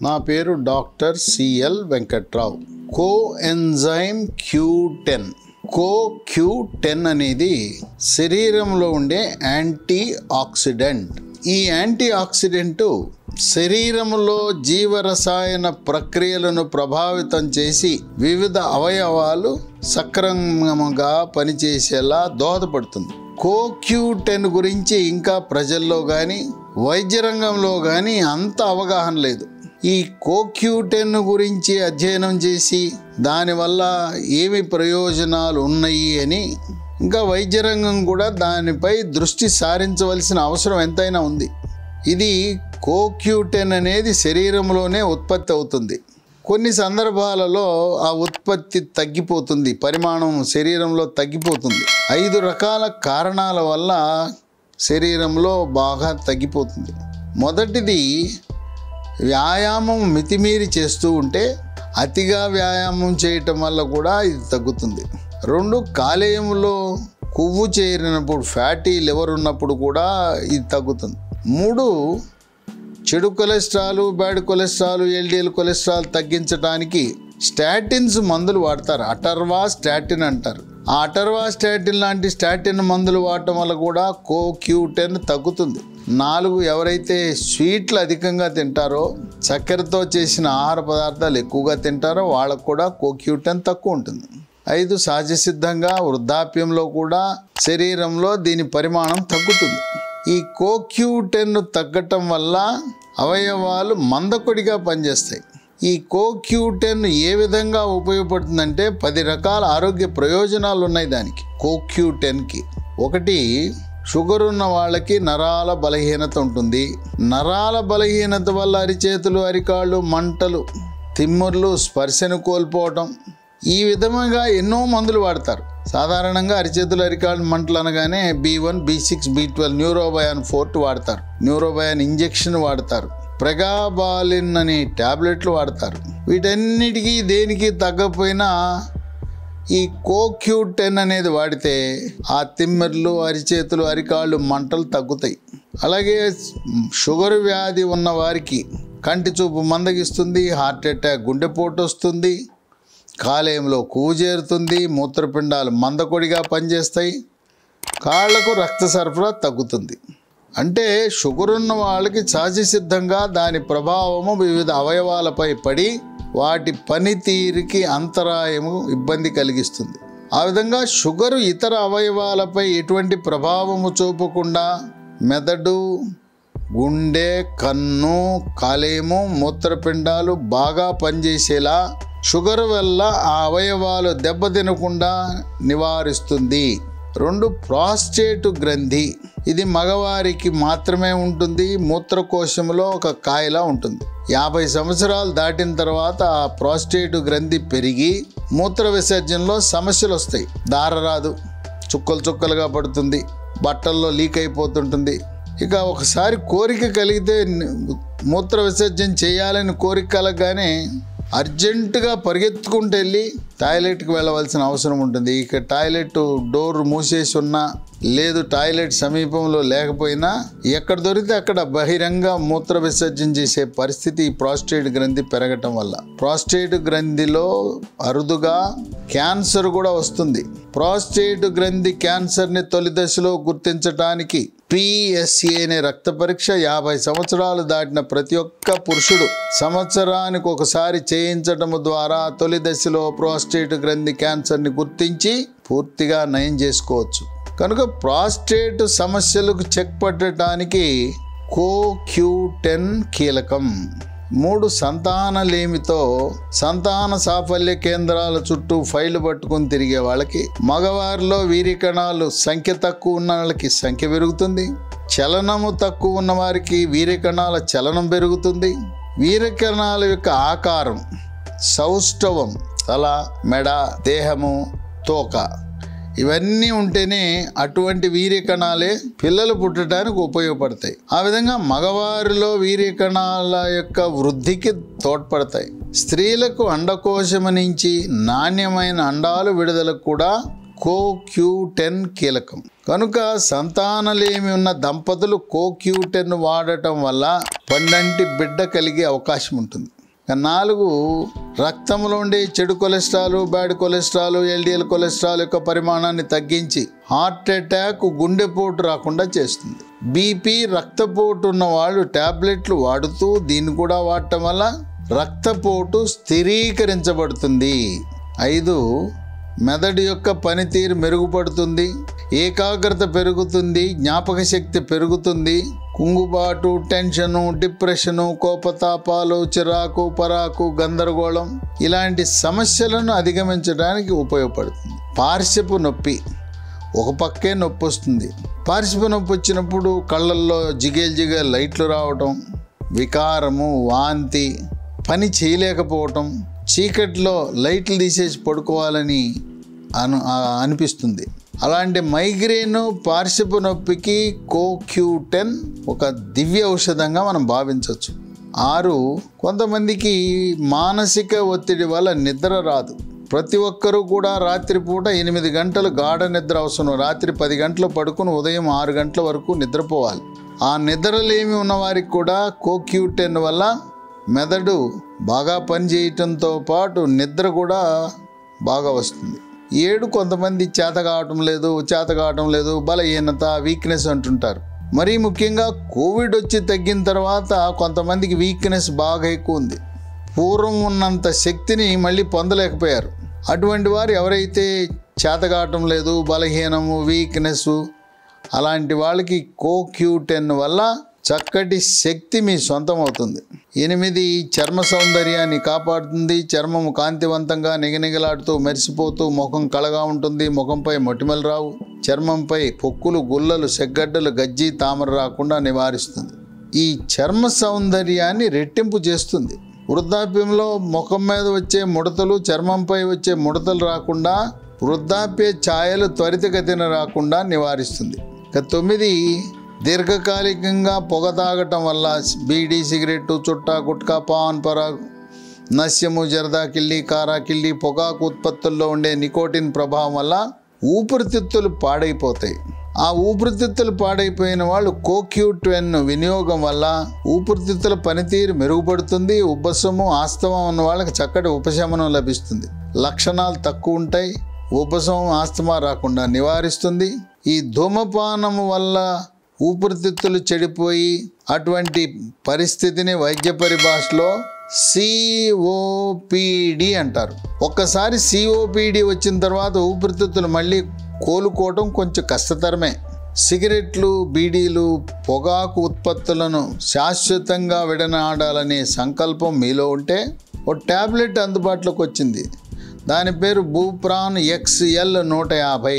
నా పేరు doctor CL Venkatrao coenzyme Q ten co Q ten అనేది శరీరంలో ఉండే యాంటీ ఆక్సిడెంట్ ఈ యాంటీ ఆక్సిడెంట్ శరీరంలో జీవరసాయన ప్రక్రియలను ప్రభావితం చేసి వివిధ అవయవాలు సక్రమంగా పనిచేసేలా దోహదపడుతుంది కోక్యూ టెన్ గురించి ఇంకా ప్రజల్లో కానీ వైద్య రంగంలో కానీ అంత అవగాహన లేదు ఈ కోక్యూ టెన్ గురించి అధ్యయనం చేసి దానివల్ల ఏమి ప్రయోజనాలు ఉన్నాయి అని ఇంకా వైద్య రంగం కూడా దానిపై దృష్టి సారించవలసిన అవసరం ఎంతైనా ఉంది ఇది కోక్యూటెన్ అనేది శరీరంలోనే ఉత్పత్తి అవుతుంది కొన్ని సందర్భాలలో ఆ ఉత్పత్తి తగ్గిపోతుంది పరిమాణం శరీరంలో తగ్గిపోతుంది ఐదు రకాల కారణాల వల్ల శరీరంలో బాగా తగ్గిపోతుంది మొదటిది వ్యాయామం మితిమీరి చేస్తూ ఉంటే అతిగా వ్యాయామం చేయటం వల్ల కూడా ఇది తగ్గుతుంది రెండు కాలేయంలో కొవ్వు చేరినప్పుడు ఫ్యాటీ లివర్ ఉన్నప్పుడు కూడా ఇది తగ్గుతుంది మూడు చెడు cholesterol bad cholesterol LDL cholesterol తగ్గించడానికి స్టాటిన్స్ మందులు వాడతారు అటర్వా స్టాటిన్ అంటారు ఆ అటర్వా స్టాటిన్ లాంటి స్టాటిన్ మందులు వాడటం వల్ల కూడా కో క్యూ టెన్ తగ్గుతుంది నాలుగు ఎవరైతే స్వీట్లు అధికంగా తింటారో చక్కెరతో చేసిన ఆహార పదార్థాలు ఎక్కువగా తింటారో వాళ్ళకు కూడా కోక్యూటెన్ తక్కువ ఉంటుంది ఐదు సహజ సిద్ధంగా వృద్ధాప్యంలో కూడా శరీరంలో దీని పరిమాణం తగ్గుతుంది ఈ కోక్యూటెన్ తగ్గటం వల్ల అవయవాలు మందకొడిగా పనిచేస్తాయి ఈ కోక్యూటెన్ ఏ విధంగా ఉపయోగపడుతుందంటే పది రకాల ఆరోగ్య ప్రయోజనాలు ఉన్నాయి దానికి కోక్యూటెన్కి ఒకటి షుగర్ ఉన్న వాళ్ళకి నరాల బలహీనత ఉంటుంది నరాల బలహీనత వల్ల అరిచేతులు అరికాళ్ళు మంటలు తిమ్ముర్లు స్పర్శను కోల్పోవటం ఈ విధంగా ఎన్నో మందులు వాడతారు సాధారణంగా అరిచేతులు అరికాళ్ళు మంటలు అనగానే B one B six B twelve Neurobion forte వాడతారు న్యూరోబయాన్ ఇంజెక్షన్ వాడతారు ప్రెగాబాలిన్ అనే ట్యాబ్లెట్లు వాడతారు వీటన్నిటికీ దేనికి తగ్గపోయినా ఈ కోక్యూ టెన్ అనేది వాడితే ఆ తిమ్మెర్లు అరిచేతులు అరికాళ్ళు మంటలు తగ్గుతాయి అలాగే షుగర్ వ్యాధి ఉన్న వారికి కంటి చూపు మందగిస్తుంది హార్ట్ అటాక్ గుండెపోటు వస్తుంది కాలేయంలో కొవ్వు చేరుతుంది మూత్రపిండాలు మందకొడిగా పనిచేస్తాయి కాళ్లకు రక్త సరఫరా తగ్గుతుంది అంటే షుగర్ ఉన్న వాళ్ళకి సహజ సిద్ధంగా దాని ప్రభావము వివిధ అవయవాలపై పడి వాటి పనితీరుకి అంతరాయము ఇబ్బంది కలిగిస్తుంది ఆ విధంగా షుగరు ఇతర అవయవాలపై ఎటువంటి ప్రభావము చూపకుండా మెదడు గుండె కన్ను కాలేయము మూత్రపిండాలు బాగా పనిచేసేలా షుగర్ వల్ల ఆ అవయవాలు దెబ్బతినకుండా నివారిస్తుంది రెండు ప్రాస్టేట్ గ్రంథి ఇది మగవారికి మాత్రమే ఉంటుంది మూత్రకోశంలో ఒక కాయలా ఉంటుంది యాభై సంవత్సరాలు దాటిన తర్వాత ఆ ప్రాస్టేట్ గ్రంథి పెరిగి మూత్ర విసర్జనలో సమస్యలు వస్తాయి దార రాదు చుక్కలు చుక్కలుగా పడుతుంది బట్టల్లో లీక్ అయిపోతుంటుంది ఇక ఒకసారి కోరిక కలిగితే మూత్ర విసర్జన చేయాలని కోరిక కలగగానే అర్జెంటుగా పరిగెత్తుకుంటూ వెళ్ళి టాయిలెట్కి వెళ్ళవలసిన అవసరం ఉంటుంది ఇక టాయిలెట్ డోర్ మూసేసి ఉన్నా లేదు టాయిలెట్ సమీపంలో లేకపోయినా ఎక్కడ దొరికితే అక్కడ బహిరంగ మూత్ర విసర్జన చేసే పరిస్థితి ఈ ప్రాస్టేట్ గ్రంథి పెరగటం వల్ల ప్రాస్టేట్ గ్రంథిలో అరుదుగా క్యాన్సర్ కూడా వస్తుంది ప్రాస్టేట్ గ్రంథి క్యాన్సర్ని తొలి దశలో గుర్తించడానికి పిఎస్సి అనే రక్త పరీక్ష యాభై సంవత్సరాలు దాటిన ప్రతి ఒక్క పురుషుడు సంవత్సరానికి ఒకసారి చేయించడం ద్వారా తొలి దశలో ప్రాస్టేట్ గ్రంథి క్యాన్సర్ని గుర్తించి పూర్తిగా నయం చేసుకోవచ్చు కనుక ప్రాస్టేట్ సమస్యలకు చెక్ పట్టడానికి కోక్యూ టెన్ కీలకం మూడు సంతానలేమితో సంతాన సాఫల్య కేంద్రాల చుట్టూ ఫైలు పట్టుకుని తిరిగే వాళ్ళకి మగవారిలో వీరి కణాలు సంఖ్య తక్కువ ఉన్న వాళ్ళకి సంఖ్య పెరుగుతుంది చలనము తక్కువ ఉన్న వారికి వీరి కణాల చలనం పెరుగుతుంది వీర కణాల యొక్క ఆకారం సౌష్ఠవం తల మెడ దేహము తోక ఇవన్నీ ఉంటేనే అటువంటి వీర్య కణాలే పిల్లలు పుట్టడానికి ఉపయోగపడతాయి ఆ విధంగా మగవారిలో వీర్య కణాల యొక్క వృద్ధికి తోడ్పడతాయి స్త్రీలకు అండకోశము నుంచి నాణ్యమైన అండాలు విడుదలకు కూడా కోక్యూ టెన్ కీలకం కనుక సంతానలేమి ఉన్న దంపతులు కోక్యూ టెన్ వాడటం వల్ల పండంటి బిడ్డ కలిగే అవకాశం ఉంటుంది ఇక నాలుగు రక్తంలో ఉండే చెడు cholesterol bad cholesterol LDL cholesterol యొక్క పరిమాణాన్ని తగ్గించి హార్ట్ అటాక్ గుండెపోటు రాకుండా చేస్తుంది బీపీ రక్తపోటు ఉన్న వాళ్ళు ట్యాబ్లెట్లు వాడుతూ దీన్ని కూడా వాడటం వల్ల రక్తపోటు స్థిరీకరించబడుతుంది ఐదు మెదడు యొక్క పనితీరు మెరుగుపడుతుంది ఏకాగ్రత పెరుగుతుంది జ్ఞాపక శక్తి పెరుగుతుంది కుంగుబాటు టెన్షను డిప్రెషను కోపతాపాలు చిరాకు పరాకు గందరగోళం ఇలాంటి సమస్యలను అధిగమించడానికి ఉపయోగపడుతుంది పార్శ్వపు నొప్పి ఒక పక్కే నొప్పి వస్తుంది పార్శ్వపు నొప్పి వచ్చినప్పుడు కళ్ళల్లో జిగేల్ జిగేల్ లైట్లు రావటం వికారము వాంతి పని చేయలేకపోవటం చీకట్లో లైట్లు తీసేసి పడుకోవాలని అను ఆ- అనిపిస్తుంది అలాంటి మైగ్రేన్ పార్శ్వపు నొప్పికి కోక్యూటెన్ ఒక దివ్య ఔషధంగా మనం భావించవచ్చు ఆరు కొంతమందికి మానసిక ఒత్తిడి వల్ల నిద్ర రాదు ప్రతి ఒక్కరూ కూడా రాత్రిపూట ఎనిమిది గంటలు గాఢ నిద్ర అవసరం రాత్రి పది గంటలు పడుకుని ఉదయం ఆరు గంటల వరకు నిద్రపోవాలి ఆ నిద్రలేమి ఉన్న వారికి కూడా కోక్యూటెన్ వల్ల మెదడు బాగా పనిచేయటంతో పాటు నిద్ర కూడా బాగా వస్తుంది ఏడు కొంతమంది చేత కావటం లేదు చేత కావటం లేదు బలహీనత వీక్నెస్ అంటుంటారు మరీ ముఖ్యంగా కోవిడ్ వచ్చి తగ్గిన తర్వాత కొంతమందికి వీక్నెస్ బాగా ఎక్కువ ఉంది పూర్వం ఉన్నంత శక్తిని మళ్ళీ పొందలేకపోయారు అటువంటి వారు ఎవరైతే చేత కావటం లేదు బలహీనము వీక్నెస్ అలాంటి వాళ్ళకి కోక్యూటెన్ వల్ల చక్కటి శక్తి మీ సొంతం అవుతుంది ఎనిమిది చర్మ సౌందర్యాన్ని కాపాడుతుంది చర్మము కాంతివంతంగా నిగనిగలాడుతూ మెరిసిపోతూ ముఖం కళగా ఉంటుంది ముఖంపై మొటిమలు రావు చర్మంపై పొక్కులు గుల్లలు సెగ్గడ్డలు గజ్జి తామర రాకుండా నివారిస్తుంది ఈ చర్మ సౌందర్యాన్ని రెట్టింపు చేస్తుంది వృద్ధాప్యంలో ముఖం మీద వచ్చే ముడతలు చర్మంపై వచ్చే ముడతలు రాకుండా వృద్ధాప్య ఛాయలు త్వరితగతిన రాకుండా నివారిస్తుంది ఇక తొమ్మిది దీర్ఘకాలికంగా పొగ తాగటం వల్ల బీడీ సిగరెట్టు చుట్టా గుట్కా పాన్ పరాగు నస్యము జరదాకిల్లి కారాకిల్లి పొగాకు ఉత్పత్తుల్లో ఉండే నికోటిన్ ప్రభావం వల్ల ఊపిరితిత్తులు పాడైపోతాయి ఆ ఊపిరితిత్తులు పాడైపోయిన వాళ్ళు కోక్యూట్వెన్ వినియోగం వల్ల ఊపిరితిత్తుల పనితీరు మెరుగుపడుతుంది ఉబ్బసము ఆస్తమం ఉన్న వాళ్ళకి చక్కటి ఉపశమనం లభిస్తుంది లక్షణాలు తక్కువ ఉంటాయి ఉపశమం ఆస్తమా రాకుండా నివారిస్తుంది ఈ ధూమపానము వల్ల ఊపిరితిత్తులు చెడిపోయి అటువంటి పరిస్థితిని వైద్య పరిభాషలో సిఓపిడి అంటారు ఒక్కసారి సిఓపిడి వచ్చిన తర్వాత ఊపిరితిత్తులు మళ్ళీ కోలుకోవటం కొంచెం కష్టతరమే సిగరెట్లు బీడీలు పొగాకు ఉత్పత్తులను శాశ్వతంగా విడనాడాలనే సంకల్పం మీలో ఉంటే ఓ ట్యాబ్లెట్ అందుబాటులోకి వచ్చింది దాని పేరు బూప్రాన్ ఎక్స్ఎల్ నూట యాభై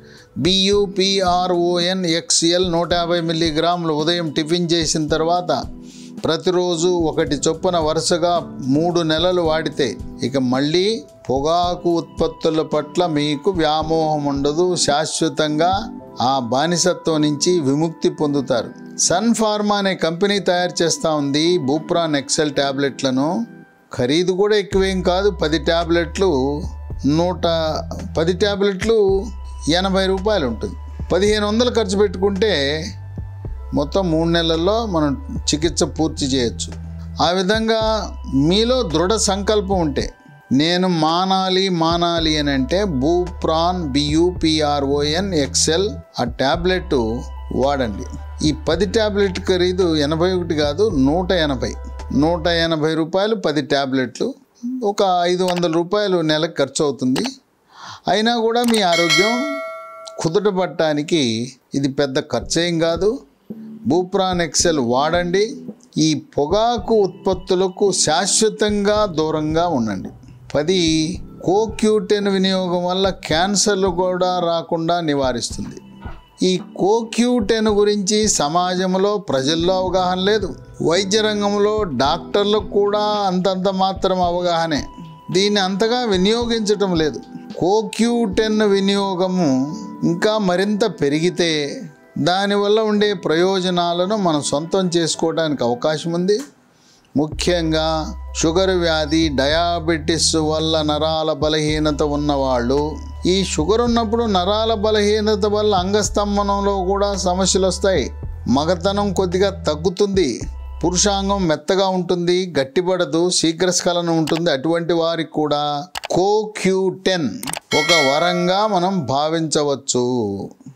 బియుపిఆర్ఓఎన్ ఎక్స్ఎల్ నూట యాభై మిల్లీగ్రాములు ఉదయం టిఫిన్ చేసిన తర్వాత ప్రతిరోజు ఒకటి చొప్పున వరుసగా మూడు నెలలు వాడితే ఇక మళ్ళీ పొగాకు ఉత్పత్తుల పట్ల మీకు వ్యామోహం ఉండదు శాశ్వతంగా ఆ బానిసత్వం నుంచి విముక్తి పొందుతారు సన్ ఫార్మా అనే కంపెనీ తయారు చేస్తూ ఉంది బూప్రాన్ ఎక్సెల్ ట్యాబ్లెట్లను ఖరీదు కూడా ఎక్కువేం కాదు పది ట్యాబ్లెట్లు నూట పది ట్యాబ్లెట్లు ఎనభై రూపాయలు ఉంటుంది పదిహేను వందలు ఖర్చు పెట్టుకుంటే మొత్తం మూడు నెలల్లో మనం చికిత్స పూర్తి చేయొచ్చు ఆ విధంగా మీలో దృఢ సంకల్పం ఉంటే నేను మానాలి మానాలి అని అంటే బూప్రాన్ బియుపిఆర్ఓఎన్ ఎక్సెల్ ఆ ట్యాబ్లెట్ వాడండి ఈ పది ట్యాబ్లెట్ ఖరీదు ఎనభై ఒకటి కాదు నూట ఎనభై నూట ఎనభై రూపాయలు పది ట్యాబ్లెట్లు ఒక ఐదు వందల రూపాయలు నెలకు ఖర్చు అవుతుంది అయినా కూడా మీ ఆరోగ్యం కుదుట పట్టడానికి ఇది పెద్ద ఖర్చేం కాదు బూప్రాన్ ఎక్సెల్ వాడండి ఈ పొగాకు ఉత్పత్తులకు శాశ్వతంగా దూరంగా ఉండండి పది కోక్యూటెన్ వినియోగం వల్ల క్యాన్సర్లు కూడా రాకుండా నివారిస్తుంది ఈ కోక్యూటెన్ గురించి సమాజంలో ప్రజల్లో అవగాహన లేదు వైద్య రంగంలో డాక్టర్లకు కూడా అంతంత మాత్రం అవగాహనే దీన్ని అంతగా వినియోగించటం లేదు కోక్యూటెన్ వినియోగము ఇంకా మరింత పెరిగితే దానివల్ల ఉండే ప్రయోజనాలను మనం సొంతం చేసుకోవడానికి అవకాశం ఉంది ముఖ్యంగా షుగర్ వ్యాధి డయాబెటిస్ వల్ల నరాల బలహీనత ఉన్నవాళ్ళు ఈ షుగర్ ఉన్నప్పుడు నరాల బలహీనత వల్ల అంగస్తంభనంలో కూడా సమస్యలు వస్తాయి మగతనం కొద్దిగా తగ్గుతుంది పురుషాంగం మెత్తగా ఉంటుంది గట్టిపడదు శీఘ్రస్ఖలనం ఉంటుంది అటువంటి వారికి కూడా కోక్యూ టెన్ ఒక వరంగా మనం భావించవచ్చు